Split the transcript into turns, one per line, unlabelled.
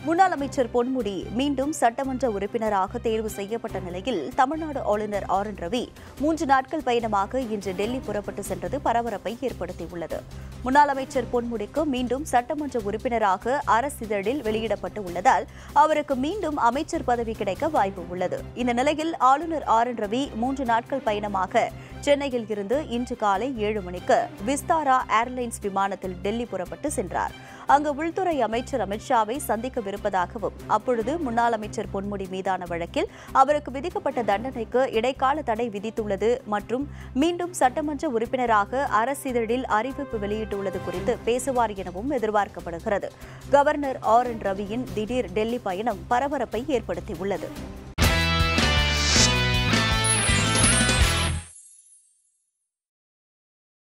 முன்னாள் அமைச்சர் பொன்முடி மீண்டும் சட்டமன்ற உறுப்பினராக தேர்வு செய்யப்பட்ட நிலையில் தமிழ்நாடு ஆளுநர் ஆர் என் ரவி மூன்று நாட்கள் பயணமாக இன்று டெல்லி புறப்பட்டு சென்றது பரபரப்பை ஏற்படுத்தியுள்ளது முன்னாள் அமைச்சர் பொன்முடிக்கு மீண்டும் சட்டமன்ற உறுப்பினராக அரசிதழில் வெளியிடப்பட்டு உள்ளதால் அவருக்கு மீண்டும் அமைச்சர் பதவி கிடைக்க வாய்ப்பு உள்ளது இந்த நிலையில் ஆளுநர் ஆர் என் ரவி மூன்று நாட்கள் பயணமாக சென்னையில் இருந்து இன்று காலை ஏழு மணிக்கு விஸ்தாரா ஏர்லைன்ஸ் விமானத்தில் டெல்லி புறப்பட்டு சென்றார் அங்கு உள்துறை அமைச்சர் அமித்ஷாவை சந்திக்கவிருப்பதாகவும் அப்பொழுது முன்னாள் அமைச்சர் பொன்முடி மீதான வழக்கில் அவருக்கு விதிக்கப்பட்ட தண்டனைக்கு இடைக்கால தடை விதித்துள்ளது மற்றும் மீண்டும் சட்டமன்ற உறுப்பினராக அரசிதழில் அறிவிப்பு வெளியிட்டுள்ளது குறித்து பேசுவார் எனவும் எதிர்பார்க்கப்படுகிறது கவர்னர் ஆர் என் ரவியின் திடீர் டெல்லி பயணம் பரபரப்பை ஏற்படுத்தியுள்ளது